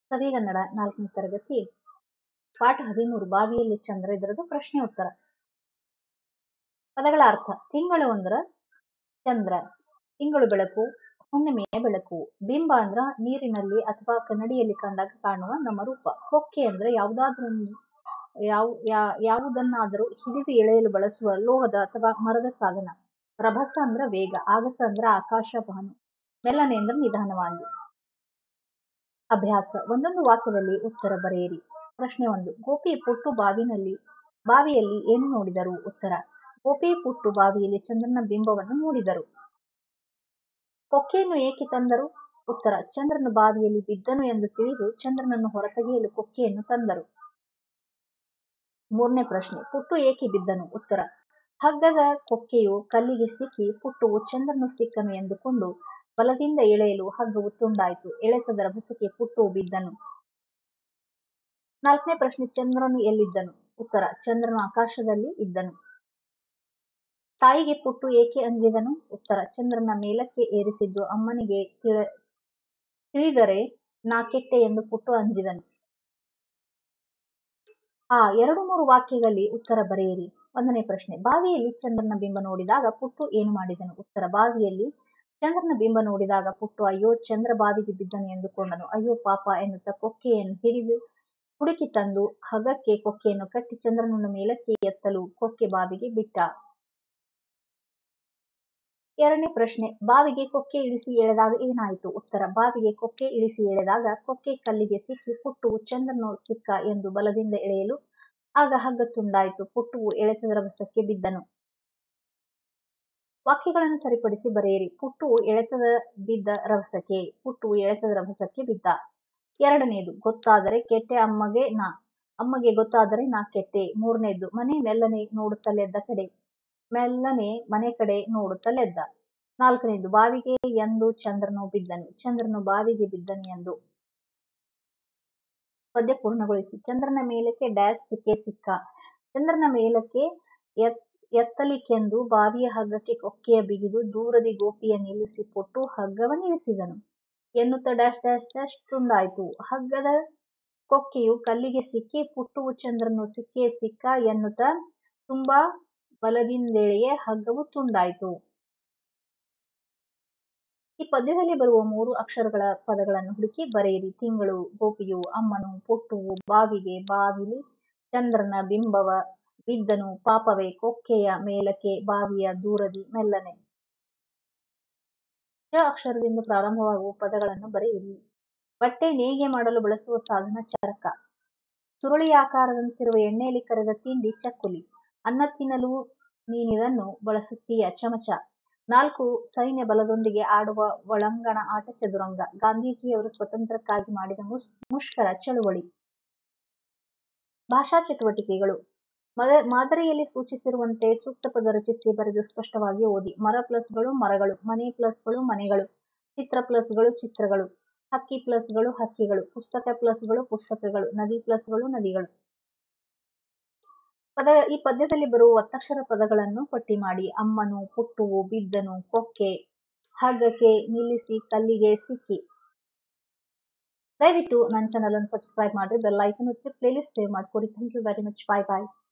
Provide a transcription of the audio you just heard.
ಸವಿಗನ್ನಡ ನಾಲ್ಕನೇ ತರಗತಿ ಪಾಠ ಹದಿಮೂರು ಬಾವಿಯಲ್ಲಿ ಚಂದ್ರ ಇದರದು ಪ್ರಶ್ನೆ ಉತ್ತರ ಪದಗಳ ಅರ್ಥ ತಿಂಗಳು ಅಂದ್ರ ಚಂದ್ರ ತಿಂಗಳು ಬೆಳಕು ಹುಣ್ಣಿಮೆಯ ಬೆಳಕು ಬಿಂಬ ಅಂದ್ರ ನೀರಿನಲ್ಲಿ ಅಥವಾ ಕನ್ನಡಿಯಲ್ಲಿ ಕಂಡಾಗ ಕಾಣುವ ನಮ್ಮ ರೂಪ ಕೊಕ್ಕೆ ಅಂದ್ರೆ ಯಾವುದಾದ್ರೂ ಯಾವ ಯಾ- ಯಾವುದನ್ನಾದರೂ ಹಿಡಿದು ಎಳೆಯಲು ಬಳಸುವ ಲೋಹದ ಅಥವಾ ಮರದ ಸಾಧನ ರಭಸ ಅಂದ್ರ ವೇಗ ಆಗಸ ಅಂದ್ರ ಆಕಾಶ ಭಾನು ಮೆಲ್ಲನೆ ಅಂದ್ರೆ ನಿಧಾನವಾಗಿ ಅಭ್ಯಾಸ ಒಂದೊಂದು ವಾಕ್ಯದಲ್ಲಿ ಉತ್ತರ ಬರೆಯಿರಿ ಪ್ರಶ್ನೆ ಒಂದು ಗೋಪಿ ಪುಟ್ಟು ಬಾವಿನಲ್ಲಿ ಬಾವಿಯಲ್ಲಿ ಏನು ನೋಡಿದರು ಉತ್ತರ ಗೋಪಿ ಪುಟ್ಟು ಬಾವಿಯಲ್ಲಿ ಚಂದ್ರನ ಬಿಂಬವನ್ನು ನೋಡಿದರು ಕೊಕ್ಕೆಯನ್ನು ಏಕೆ ತಂದರು ಉತ್ತರ ಚಂದ್ರನು ಬಾವಿಯಲ್ಲಿ ಬಿದ್ದನು ಎಂದು ತಿಳಿದು ಚಂದ್ರನನ್ನು ಹೊರತೆಗೆಯಲು ಕೊಕ್ಕೆಯನ್ನು ತಂದರು ಮೂರನೇ ಪ್ರಶ್ನೆ ಪುಟ್ಟು ಏಕೆ ಬಿದ್ದನು ಉತ್ತರ ಹಗ್ಗದ ಕೊಕ್ಕೆಯು ಕಲ್ಲಿಗೆ ಸಿಕ್ಕಿ ಪುಟ್ಟುವು ಚಂದ್ರನು ಸಿಕ್ಕನು ಎಂದುಕೊಂಡು ಬಲದಿಂದ ಎಳೆಯಲು ಹಗ್ಗವು ತುಂಡಾಯಿತು ಎಳೆತದ ರಭಸಕ್ಕೆ ಪುಟ್ಟುವು ಬಿದ್ದನು ನಾಲ್ಕನೇ ಪ್ರಶ್ನೆ ಚಂದ್ರನು ಎಲ್ಲಿದ್ದನು ಉತ್ತರ ಚಂದ್ರನು ಆಕಾಶದಲ್ಲಿ ಇದ್ದನು ತಾಯಿಗೆ ಪುಟ್ಟು ಏಕೆ ಅಂಜಿದನು ಉತ್ತರ ಚಂದ್ರನ ಮೇಲಕ್ಕೆ ಏರಿಸಿದ್ದು ಅಮ್ಮನಿಗೆ ತಿಳ- ತಿಳಿದರೆ ನಾ ಕೆಟ್ಟೆ ಎಂದು ಪುಟ್ಟು ಅಂಜಿದನು ಆ ಎರಡು ಮೂರು ವಾಕ್ಯಗಳಲ್ಲಿ ಉತ್ತರ ಬರೆಯಿರಿ ಒಂದನೇ ಪ್ರಶ್ನೆ ಬಾವಿಯಲ್ಲಿ ಚಂದ್ರನ ಬಿಂಬ ನೋಡಿದಾಗ ಪುಟ್ಟು ಏನು ಮಾಡಿದನು ಉತ್ತರ ಬಾವಿಯಲ್ಲಿ ಚಂದ್ರನ ಬಿಂಬ ನೋಡಿದಾಗ ಪುಟ್ಟು ಅಯ್ಯೋ ಚಂದ್ರ ಬಾವಿಗೆ ಬಿದ್ದನು ಎಂದುಕೊಂಡನು ಅಯ್ಯೋ ಪಾಪ ಎನ್ನುತ್ತಾ ಕೊಕ್ಕೆಯನ್ನು ಹಿಡಿದು ಹುಡುಕಿ ತಂದು ಹಗಕ್ಕೆ ಕೊಕ್ಕೆಯನ್ನು ಕಟ್ಟಿ ಚಂದ್ರನನ್ನು ಮೇಲಕ್ಕೆ ಎತ್ತಲು ಕೊಕ್ಕೆ ಬಾವಿಗೆ ಬಿಟ್ಟ ಎರಡನೇ ಪ್ರಶ್ನೆ ಬಾವಿಗೆ ಕೊಕ್ಕೆ ಇಳಿಸಿ ಎಳೆದಾಗ ಏನಾಯಿತು ಉತ್ತರ ಬಾವಿಗೆ ಕೊಕ್ಕೆ ಇಳಿಸಿ ಎಳೆದಾಗ ಕೊಕ್ಕೆ ಕಲ್ಲಿಗೆ ಸಿಕ್ಕಿ ಪುಟ್ಟುವು ಚಂದ್ರನು ಸಿಕ್ಕ ಎಂದು ಬಲದಿಂದ ಎಳೆಯಲು ಆಗ ಹಗ್ಗ ತುಂಡಾಯಿತು ಪುಟ್ಟುವು ಎಳೆತದ ರಭಸಕ್ಕೆ ಬಿದ್ದನು ವಾಕ್ಯಗಳನ್ನು ಸರಿಪಡಿಸಿ ಬರೆಯಿರಿ ಪುಟ್ಟುವು ಎಳೆತದ ಬಿದ್ದ ರಭಸಕ್ಕೆ ಪುಟ್ಟುವು ಎಳೆತದ ರಭಸಕ್ಕೆ ಬಿದ್ದ ಎರಡನೇದು ಗೊತ್ತಾದರೆ ಕೆಟ್ಟೆ ಅಮ್ಮಗೆ ನಾ ಅಮ್ಮಗೆ ಗೊತ್ತಾದರೆ ನಾ ಕೆಟ್ಟೆ ಮೂರನೇದು ಮನೆ ಮೆಲ್ಲನೆ ನೋಡುತ್ತಲೆದ್ದ ಕಡೆ ಮೆಲ್ಲನೆ ಮನೆ ಕಡೆ ನೋಡುತ್ತಲೆದ್ದ ನಾಲ್ಕನೇದು ಬಾವಿಗೆ ಎಂದು ಚಂದ್ರನು ಬಿದ್ದನು ಚಂದ್ರನು ಬಾವಿಗೆ ಬಿದ್ದನು ಎಂದು ಪದ್ಯ ಪೂರ್ಣಗೊಳಿಸಿ ಚಂದ್ರನ ಮೇಲಕ್ಕೆ ಡ್ಯಾಶ್ ಸಿಕ್ಕೇ ಸಿಕ್ಕ ಚಂದ್ರನ ಮೇಲಕ್ಕೆ ಎತ್ ಎತ್ತಲಿಕ್ಕೆಂದು ಬಾವಿಯ ಹಗ್ಗಕ್ಕೆ ಕೊಕ್ಕೆಯ ಬಿಗಿದು ದೂರದಿ ಗೋಪಿಯ ನಿಲ್ಲಿಸಿ ಕೊಟ್ಟು ಹಗ್ಗವನ್ನಿಳಿಸಿದನು ಎನ್ನುತ್ತ ಡ್ಯಾಶ್ ಡ್ಯಾಶ್ ಡ್ಯಾಶ್ ತುಂಡಾಯಿತು ಹಗ್ಗದ ಕೊಕ್ಕೆಯು ಕಲ್ಲಿಗೆ ಸಿಕ್ಕಿ ಪುಟ್ಟುವು ಚಂದ್ರನು ಸಿಕ್ಕೇ ಸಿಕ್ಕ ಎನ್ನುತ್ತ ತುಂಬಾ ಬಲದಿಂದೆಳೆಯೇ ಹಗ್ಗವು ತುಂಡಾಯಿತು ಈ ಪದ್ಯದಲ್ಲಿ ಬರುವ ಮೂರು ಅಕ್ಷರಗಳ ಪದಗಳನ್ನು ಹುಡುಕಿ ಬರೆಯಿರಿ ತಿಂಗಳು ಗೋಪಿಯು ಅಮ್ಮನು ಪುಟ್ಟುವು ಬಾವಿಗೆ ಬಾವಿಲಿ ಚಂದ್ರನ ಬಿಂಬವ ಬಿದ್ದನು ಪಾಪವೇ ಕೊಕ್ಕೆಯ ಮೇಲಕ್ಕೆ ಬಾವಿಯ ದೂರದಿ ಮೆಲ್ಲನೆ ಚ ಅಕ್ಷರದಿಂದ ಪ್ರಾರಂಭವಾಗುವ ಪದಗಳನ್ನು ಬರೆಯಿರಿ ಬಟ್ಟೆ ನೇಯ್ಗೆ ಮಾಡಲು ಬಳಸುವ ಸಾಧನ ಚರಕ ಸುರುಳಿ ಆಕಾರದಂತಿರುವ ಎಣ್ಣೆಯಲ್ಲಿ ಕರೆದ ತಿಂಡಿ ಚಕ್ಕುಲಿ ಅನ್ನ ತಿನ್ನಲು ನೀನಿದನ್ನು ಬಳಸುತ್ತೀಯ ಚಮಚ ನಾಲ್ಕು ಸೈನ್ಯ ಬಲದೊಂದಿಗೆ ಆಡುವ ಒಳಾಂಗಣ ಆಟ ಚದುರಂಗ ಗಾಂಧೀಜಿಯವರು ಸ್ವತಂತ್ರಕ್ಕಾಗಿ ಮಾಡಿದ ಮುಸ್ ಮುಷ್ಕರ ಚಳುವಳಿ ಭಾಷಾ ಚಟುವಟಿಕೆಗಳು ಮದ ಮಾದರಿಯಲ್ಲಿ ಸೂಚಿಸಿರುವಂತೆ ಸೂಕ್ತ ಪದ ರಚಿಸಿ ಬರೆದು ಸ್ಪಷ್ಟವಾಗಿ ಓದಿ ಮರ ಪ್ಲಸ್ಗಳು ಮರಗಳು ಮನೆ ಪ್ಲಸ್ಗಳು ಮನೆಗಳು ಚಿತ್ರ ಪ್ಲಸ್ಗಳು ಚಿತ್ರಗಳು ಹಕ್ಕಿ ಪ್ಲಸ್ಗಳು ಹಕ್ಕಿಗಳು ಪುಸ್ತಕ ಪ್ಲಸ್ಗಳು ಪುಸ್ತಕಗಳು ನದಿ ಪ್ಲಸ್ಗಳು ನದಿಗಳು ಪದ ಈ ಪದ್ಯದಲ್ಲಿ ಬರುವ ಒತ್ತಕ್ಷರ ಪದಗಳನ್ನು ಪಟ್ಟಿ ಮಾಡಿ ಅಮ್ಮನು ಪುಟ್ಟುವು ಬಿದ್ದನು ಕೊಕ್ಕೆ ಹಗ್ಗಕ್ಕೆ ನಿಲ್ಲಿಸಿ ಕಲ್ಲಿಗೆ ಸಿಕ್ಕಿ ದಯವಿಟ್ಟು ನನ್ನ ಚಾನಲ್ ಅನ್ನು ಸಬ್ಸ್ಕ್ರೈಬ್ ಮಾಡಿ ಬೆಲ್ ಐಕನ್ ಒತ್ತಿ ಪ್ಲೇಲಿಸ್ಟ್ ಸೇವ್ ಮಾಡ್ಕೊಡಿ thank you very much bye bye